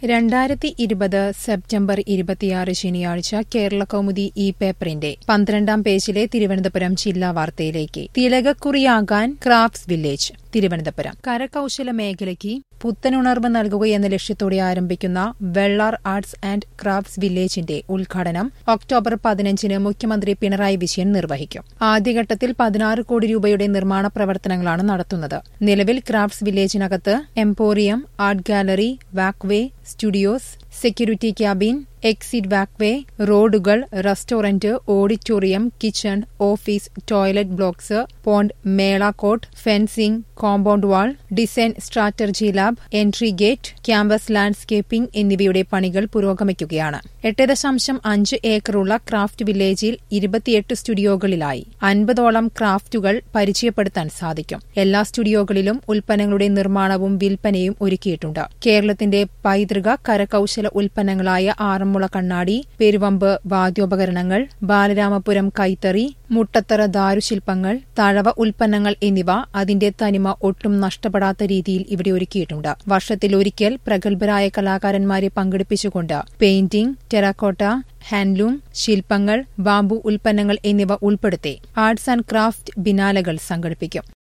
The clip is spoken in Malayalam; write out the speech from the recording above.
രണ്ടായിരത്തി ഇരുപത് സെപ്റ്റംബർ ഇരുപത്തിയാറ് ശനിയാഴ്ച കേരള കൗമുദി ഇ പേപ്പറിന്റെ പന്ത്രണ്ടാം പേജിലെ തിരുവനന്തപുരം ജില്ലാ വാർത്തയിലേക്ക് തിലകക്കുറിയാകാൻ ക്രാഫ്റ്റ്സ് വില്ലേജ് തിരുവനന്തപുരം കരകൌശല മേഖലയ്ക്ക് പുത്തനുണർവ് നൽകുകയെന്ന ലക്ഷ്യത്തോടെ ആരംഭിക്കുന്ന വെള്ളാർ ആർട്സ് ആൻഡ് ക്രാഫ്റ്റ്സ് വില്ലേജിന്റെ ഉദ്ഘാടനം ഒക്ടോബർ പതിനഞ്ചിന് മുഖ്യമന്ത്രി പിണറായി വിജയൻ നിർവഹിക്കും ആദ്യഘട്ടത്തിൽ പതിനാറ് കോടി രൂപയുടെ നിർമ്മാണ പ്രവർത്തനങ്ങളാണ് നടത്തുന്നത് നിലവിൽ ക്രാഫ്റ്റ്സ് വില്ലേജിനകത്ത് emporium art gallery walkway studios security cabin exit walkway റോഡുകൾ restaurant auditorium kitchen office toilet blocks pond mela court fencing compound wall design strategy lab entry gate campus landscaping എന്നിവയുടെ പണികൾ പുരോഗമിക്കുകയാണ് എട്ട് ദശാംശം അഞ്ച് ഏക്കറുള്ള ക്രാഫ്റ്റ് വില്ലേജിൽ ഇരുപത്തിയെട്ട് സ്റ്റുഡിയോകളിലായി അൻപതോളം ക്രാഫ്റ്റുകൾ പരിചയപ്പെടുത്താൻ സാധിക്കും എല്ലാ സ്റ്റുഡിയോകളിലും ഉൽപ്പന്നങ്ങളുടെ നിർമ്മാണവും വിൽപ്പനയും ഒരുക്കിയിട്ടുണ്ട് കേരളത്തിന്റെ പൈതൃക കരകൌശല ഉൽപ്പന്നങ്ങളായ ആറന്മുള കണ്ണാടി പെരുവമ്പ് വാദ്യോപകരണങ്ങൾ ബാലരാമപുരം കൈത്തറി മുട്ടത്തറ ദാരുശില്പങ്ങൾ തഴവ ഉൽപ്പന്നങ്ങൾ എന്നിവ അതിന്റെ തനിമ ഒട്ടും നഷ്ടപ്പെടാത്ത രീതിയിൽ ഇവിടെ ഒരുക്കിയിട്ടുണ്ട് വർഷത്തിലൊരിക്കൽ പ്രഗത്ഭരായ കലാകാരന്മാരെ പങ്കെടുപ്പിച്ചുകൊണ്ട് പെയിന്റിംഗ് ടെറാക്കോട്ട ഹാൻഡ്ലൂം ശില്പങ്ങൾ ബാംബു ഉൽപ്പന്നങ്ങൾ എന്നിവ ഉൾപ്പെടുത്തി ആർട്സ് ആൻഡ് ക്രാഫ്റ്റ് ബിനാലകൾ സംഘടിപ്പിക്കും